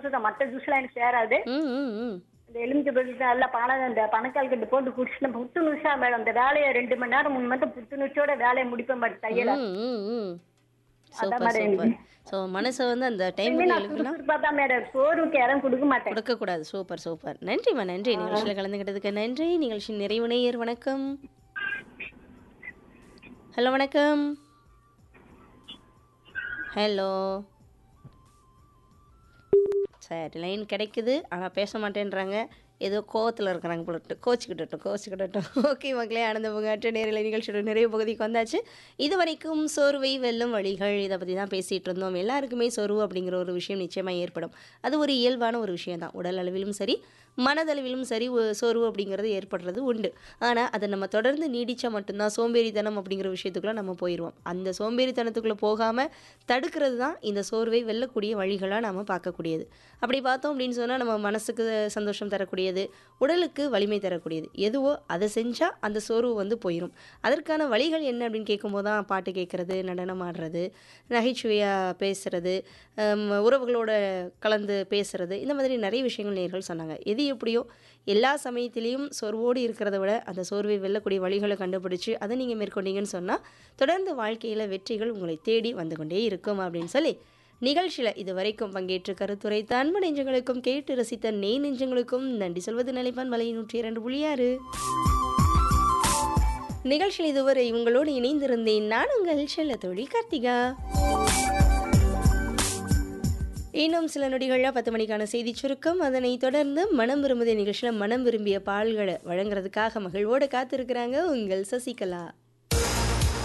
juice தான் மற்ற ஜூஸ்லாம் எனக்கு சேராது ம் ம் ம் இந்த எலுமிச்சை பழத்தை நல்லா பணம் இந்த பணக்கால் கட்டு போட்டு குடிச்சுட்டு புத்துணர்ச்சியா மேடம் இந்த வேலையை ரெண்டு மணி நேரம் மூணு மணி நேரம் புத்துணர்ச்சியோட வேலையை முடிப்பேன் மேடம் தையல ம் ம் ம் அதான் சூப்பர் மேடம் சூப்பர் ஸோ மனசை வந்து அந்த டைமுக்கு நான் எழுப்பினா சுறுசுறுப்பா தான் மேடம் சோறுக்கு இடம் கொடுக்க மாட்டேன் கொடுக்கக்கூடாது சூப்பர் சூப்பர் நன்றிம்மா நன்றி நிகழ்ச்சியில் கலந்துக்கிட்டதுக்கு நன்றி நிகழ்ச்சி நிறைவு நேயர் வணக்கம் ஹலோ வணக்கம் ஹலோ சரி லைன் கிடைக்குது ஆனால் பேச மாட்டேன்றாங்க ஏதோ கோவத்தில் இருக்கிறாங்க போலட்டு கோச்சிக்கிட்டட்டும் கோச்சிக்கிட்டட்டும் ஓகே மக்களே ஆனந்த புகாற்ற நேரில் நிகழ்ச்சியோட நிறைவு பகுதிக்கு வந்தாச்சு இது வரைக்கும் சோர்வை வெல்லும் வழிகள் இதை பற்றி தான் பேசிகிட்டு இருந்தோம் எல்லாருக்குமே சோர்வு அப்படிங்கிற ஒரு விஷயம் நிச்சயமாக ஏற்படும் அது ஒரு இயல்பான ஒரு விஷயம் தான் உடல் அளவிலும் சரி மனதளவிலும் சரி ஒ- சோர்வு அப்படிங்கிறது ஏற்படுறது உண்டு ஆனால் அதை நம்ம தொடர்ந்து நீடிச்சா மட்டும்தான் சோம்பேறித்தனம் அப்படிங்கிற விஷயத்துக்குள்ளே நம்ம போயிடுவோம் அந்த சோம்பேறித்தனத்துக்குள்ளே போகாமல் தடுக்கிறது தான் இந்த சோர்வை வெல்லக்கூடிய வழிகளாக நாம் பார்க்கக்கூடியது அப்படி பார்த்தோம் அப்படின்னு சொன்னால் நம்ம மனசுக்கு சந்தோஷம் தரக்கூடியது உடலுக்கு வலிமை தரக்கூடியது எதுவோ அதை செஞ்சால் அந்த சோர்வு வந்து போயிடும் அதற்கான வழிகள் என்ன அப்படின்னு கேட்கும்போது தான் பாட்டு கேட்குறது நடனம் ஆடுறது நகைச்சுவையாக பேசுறது ஹம், உறவுகளோட கலந்து பேசுறது இந்த மாதிரி நிறைய விஷயங்கள் நேர்கள் சொன்னாங்க எது எப்படியோ எல்லா சமயத்திலையும் சோர்வோடு இருக்கிறத விட அந்த சோர்வை வெல்லக்கூடிய வழிகளை கண்டுபிடிச்சு அதை நீங்கள் மேற்கொண்டீங்கன்னு சொன்னால் தொடர்ந்து வாழ்க்கையில் வெற்றிகள் உங்களை தேடி வந்து கொண்டே இருக்கும் அப்படின்னு சொல்லி நிகழ்ச்சியில் இது வரைக்கும் பங்கேற்று கருத்துரைத்த அன்பு நெஞ்சங்களுக்கும் கேட்டு ரசித்த நெய் நெஞ்சங்களுக்கும் நன்றி சொல்வது நிலைப்பான் மலை நூற்றி இரண்டு புள்ளியாறு நிகழ்ச்சியில் இதுவரை உங்களோடு இணைந்திருந்தேன் நான் உங்கள் செல்ல தோழி கார்த்திகா இன்னும் சில நொடிகளில் பத்து மணிக்கான செய்தி சுருக்கம் அதனை தொடர்ந்து மனம் விரும்புதே நிகழ்ச்சியில் மனம் விரும்பிய பால்களை வழங்குறதுக்காக மகிழ்வோடு காத்திருக்கிறாங்க உங்கள் சசிகலா